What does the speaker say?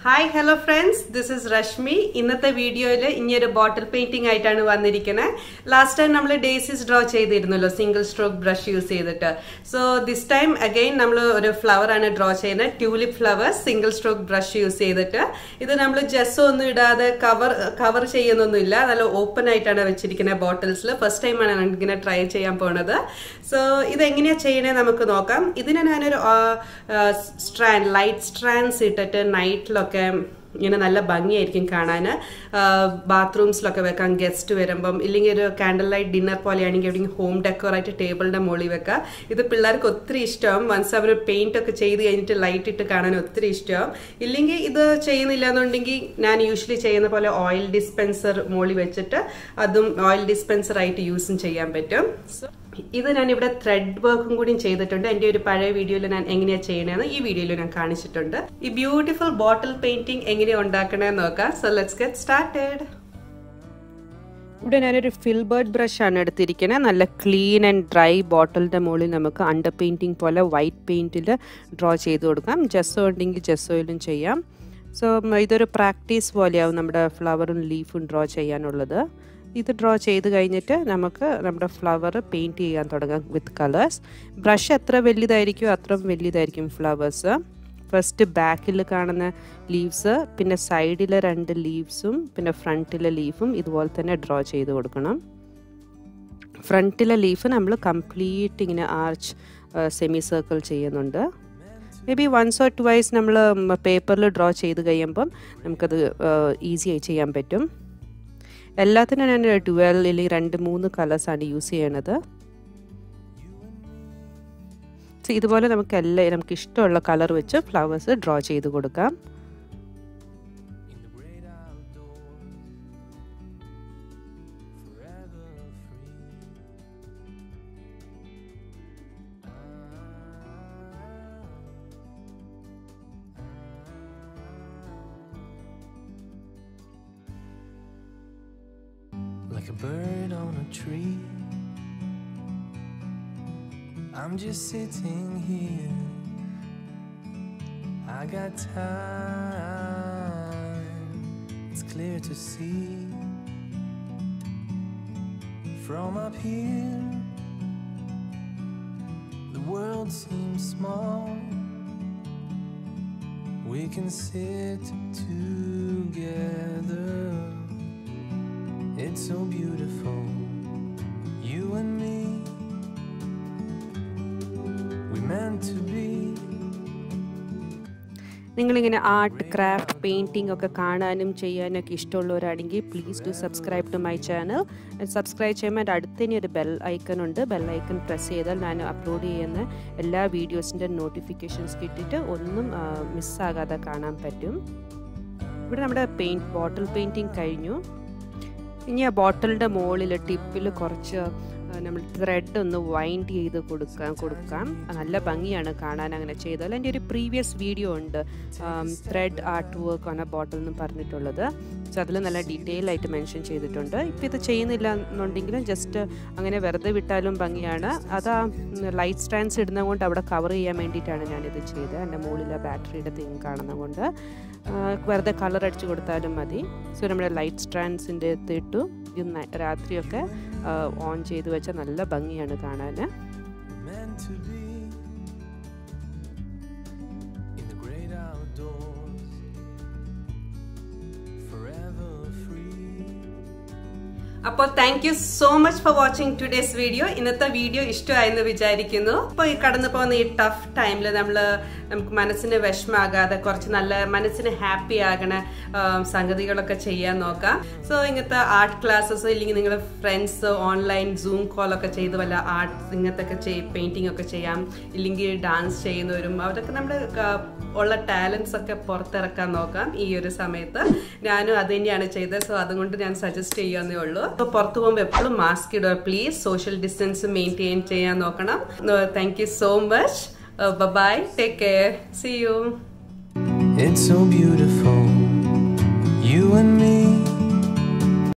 Hi hello friends this is Rashmi ഇന്നത്തെ വീഡിയോയിൽ ഇനിയൊരു ബോട്ടിൽ പെയിന്റിംഗ് ആയിട്ടാണ് വന്നിരിക്കുന്നത് ലാസ്റ്റ് ടൈം നമ്മൾ ഡേസിസ് ഡ്രോ ചെയ്തിരുന്നല്ലോ സിംഗിൾ സ്ട്രോക്ക് ബ്രഷ് യൂസ് ചെയ്തിട്ട് സോ ദിസ് ടൈം അഗൈൻ നമ്മൾ ഒരു ഫ്ലവർ ആണ് ഡ്രോ ചെയ്യുന്നത് tulip flowers single stroke brush use ചെയ്തിട്ട് ഇത് നമ്മൾ ജെസ്സോ ഒന്നും ഇടാതെ കവർ കവർ ചെയ്യുന്നൊന്നുമില്ല നല്ല ഓപ്പൺ ആയിട്ടാണ് വെച്ചിരിക്കുന്നത് ബോട്ടിൽസിൽ ഫസ്റ്റ് ടൈമാണ് ഞാൻ ഇങ്ങനെ ട്രൈ ചെയ്യാൻ പോണത് സോ ഇത് എങ്ങനെയാ ചെയ്യണേ നമുക്ക് നോക്കാം ഇതിന് ഞാനൊരു സ്ട്രാൻഡ് ലൈറ്റ് സ്ട്രാൻഡ്സ് ഇട്ടിട്ട് നൈറ്റിലൊക്കെ ഇങ്ങനെ നല്ല ഭംഗിയായിരിക്കും കാണാൻ ബാത്റൂംസിലൊക്കെ വെക്കാം ഗസ്റ്റ് വരുമ്പം ഇല്ലെങ്കിൽ ഒരു കാൻഡിൽ ലൈറ്റ് ഡിന്നർ പോലെയാണെങ്കിൽ എവിടെയെങ്കിലും ഹോം ഡെക്കോറായിട്ട് ടേബിളിൻ്റെ മുകളിൽ വെക്കാം ഇത് പിള്ളേർക്ക് ഒത്തിരി ഇഷ്ടമാവും വൺസ് അവർ പെയിന്റ് ഒക്കെ ചെയ്ത് കഴിഞ്ഞിട്ട് ലൈറ്റ് ഇട്ട് കാണാൻ ഒത്തിരി ഇഷ്ടമാവും ഇല്ലെങ്കിൽ ഇത് ചെയ്യുന്നില്ല എന്നുണ്ടെങ്കിൽ ഞാൻ യൂഷ്വലി ചെയ്യുന്ന പോലെ ഓയിൽ ഡിസ്പെൻസർ മുകളിൽ വെച്ചിട്ട് അതും ഓയിൽ ഡിസ്പെൻസർ ആയിട്ട് യൂസും ചെയ്യാൻ പറ്റും സോ ഇത് ഞാൻ ഇവിടെ ത്രെഡ് വർക്കും കൂടി ചെയ്തിട്ടുണ്ട് എൻ്റെ ഒരു പഴയ വീഡിയോയിൽ ഞാൻ എങ്ങനെയാണ് ചെയ്യണമെന്ന് ഈ വീഡിയോയിൽ ഞാൻ കാണിച്ചിട്ടുണ്ട് ഈ ബ്യൂട്ടിഫുൾ ബോട്ടിൽ പെയിന്റിംഗ് എങ്ങനെയാണ് ഉണ്ടാക്കണമെന്ന് നോക്കാം സോ ലെറ്റ്സ് ഗെറ്റ് സ്റ്റാർട്ടഡ് ഇവിടെ ഞാനൊരു ഫിൽബേർഡ് ബ്രഷ് ആണ് എടുത്തിരിക്കുന്നത് നല്ല ക്ലീൻ ആൻഡ് ഡ്രൈ ബോട്ടിലിൻ്റെ മുകളിൽ നമുക്ക് അണ്ടർ പെയിൻറ്റിങ് പോലെ വൈറ്റ് പെയിൻറ്റിൽ ഡ്രോ ചെയ്ത് കൊടുക്കാം ജെസ്സോ ഉണ്ടെങ്കിൽ ജെസ്സോയിലും ചെയ്യാം സോ ഇതൊരു പ്രാക്ടീസ് പോലെയാവും നമ്മുടെ ഫ്ലവറും ലീഫും ഡ്രോ ചെയ്യാനുള്ളത് ഇത് ഡ്രോ ചെയ്ത് കഴിഞ്ഞിട്ട് നമുക്ക് നമ്മുടെ ഫ്ലവർ പെയിൻറ്റ് ചെയ്യാൻ തുടങ്ങാം വിത്ത് കളേഴ്സ് ബ്രഷ് എത്ര വലുതായിരിക്കും അത്ര വലുതായിരിക്കും ഫ്ലവേഴ്സ് ഫസ്റ്റ് ബാക്കിൽ കാണുന്ന ലീവ്സ് പിന്നെ സൈഡിലെ രണ്ട് ലീവ്സും പിന്നെ ഫ്രണ്ടിലെ ലീഫും ഇതുപോലെ തന്നെ ഡ്രോ ചെയ്ത് കൊടുക്കണം ഫ്രണ്ടിലെ ലീഫ് നമ്മൾ കംപ്ലീറ്റ് ഇങ്ങനെ ആർച്ച് സെമി സർക്കിൾ ചെയ്യുന്നുണ്ട് maybe once or twice നമ്മൾ പേപ്പറിൽ ഡ്രോ ചെയ്ത് കഴിയുമ്പം നമുക്കത് ഈസി ആയി ചെയ്യാൻ പറ്റും എല്ലാത്തിനും ഞാൻ ട്വൽവ് അല്ലെങ്കിൽ രണ്ട് മൂന്ന് കളേഴ്സാണ് യൂസ് ചെയ്യണത് ഇതുപോലെ നമുക്ക് എല്ലാ നമുക്ക് ഇഷ്ടമുള്ള കളർ വെച്ച് ഫ്ലവേഴ്സ് ഡ്രോ ചെയ്ത് കൊടുക്കാം like a bird on a tree. I'm just sitting here. I got time, it's clear to see. From up here, the world seems small. We can sit together. It's so beautiful, you and me. We meant to be. നിങ്ങളിങ്ങനെ art craft painting ഒക്കെ കാണാനും ചെയ്യാനൊക്കെ ഇഷ്ടമുള്ളവരാണെങ്കിൽ please do subscribe to my channel subscribe ചെയ്യുമ്പോൾ എൻ്റെ അടുത്ത് തന്നെ ഒരു ബെൽ ഐക്കൺ ഉണ്ട് ബെൽ ഐക്കൺ പ്രസ് ചെയ്താൽ ഞാൻ അപ്ലോഡ് ചെയ്യുന്ന എല്ലാ വീഡിയോസിൻ്റെ നോട്ടിഫിക്കേഷൻസ് കിട്ടിയിട്ട് ഒന്നും മിസ്സാകാതെ കാണാൻ പറ്റും ഇവിടെ നമ്മുടെ പെയിൻറ്റ് ബോട്ടിൽ പെയിൻറ്റിങ് കഴിഞ്ഞു ഇനി ആ ബോട്ടിലിൻ്റെ മുകളിൽ ടിപ്പിൽ കുറച്ച് നമ്മൾ ത്രെഡ് ഒന്ന് വൈൻഡ് ചെയ്ത് കൊടുക്കാൻ കൊടുക്കാം നല്ല ഭംഗിയാണ് കാണാൻ അങ്ങനെ ചെയ്താൽ എൻ്റെ ഒരു പ്രീവിയസ് വീഡിയോ ഉണ്ട് ത്രെഡ് ആർട്ട് വർക്ക് ആണ് ബോട്ടിൽ എന്ന് പറഞ്ഞിട്ടുള്ളത് സോ അതിൽ നല്ല ഡീറ്റെയിൽ ആയിട്ട് മെൻഷൻ ചെയ്തിട്ടുണ്ട് ഇപ്പോൾ ഇത് ചെയ്യുന്നില്ല എന്നുണ്ടെങ്കിലും ജസ്റ്റ് അങ്ങനെ വെറുതെ വിട്ടാലും ഭംഗിയാണ് അത് ആ ലൈറ്റ് സ്റ്റാൻഡ്സ് ഇടുന്നത് കൊണ്ട് അവിടെ കവർ ചെയ്യാൻ വേണ്ടിയിട്ടാണ് ഞാനിത് ചെയ്തത് എൻ്റെ മുകളിലെ ബാറ്ററിയുടെ തിങ് കാണുന്നത് കൊണ്ട് വെറുതെ കളർ അടിച്ചു കൊടുത്താലും മതി സോ നമ്മുടെ ലൈറ്റ് സ്റ്റാൻഡ്സിൻ്റെ ഇട്ടു ഇത് രാത്രിയൊക്കെ ഓൺ ചെയ്ത് വെച്ചാൽ നല്ല ഭംഗിയാണ് കാണാൻ meant to be in the great outdoors, forever free. അപ്പോൾ thank you so much for watching today's video ഇന്നത്തെ വീഡിയോ ഇഷ്ടമായെന്ന് വിചാരിക്കുന്നു അപ്പോൾ ഈ കടന്നു പോകുന്ന ഈ ടഫ് ടൈമിൽ നമ്മൾ നമുക്ക് മനസ്സിന് വിഷമാകാതെ കുറച്ച് നല്ല മനസ്സിന് ഹാപ്പി ആകണ സംഗതികളൊക്കെ ചെയ്യാൻ നോക്കാം സോ ഇങ്ങനത്തെ ആർട്ട് ക്ലാസ്സസ് ഇല്ലെങ്കിൽ നിങ്ങളുടെ ഫ്രണ്ട്സ് ഓൺലൈൻ സൂം കോളൊക്കെ ചെയ്ത് വല്ല ആർട്ട് ഇങ്ങനത്തെ ഒക്കെ പെയിന്റിംഗ് ഒക്കെ ചെയ്യാം ഇല്ലെങ്കിൽ ഡാൻസ് ചെയ്യുന്നവരും അവരൊക്കെ നമ്മുടെ ഉള്ള ടാലൻസ് ഒക്കെ പുറത്തിറക്കാൻ നോക്കാം ഈ ഒരു സമയത്ത് ഞാനും അത് തന്നെയാണ് ചെയ്തത് സോ അതുകൊണ്ട് ഞാൻ സജസ്റ്റ് ചെയ്യാന്നേ ഉള്ളൂ അപ്പോൾ പുറത്ത് പോകുമ്പോൾ എപ്പോഴും മാസ്ക് ഇടുക പ്ലീസ് സോഷ്യൽ ഡിസ്റ്റൻസ് മെയിൻറ്റെയിൻ ചെയ്യാൻ നോക്കണം thank you so much bye take care see you It's so beautiful, you and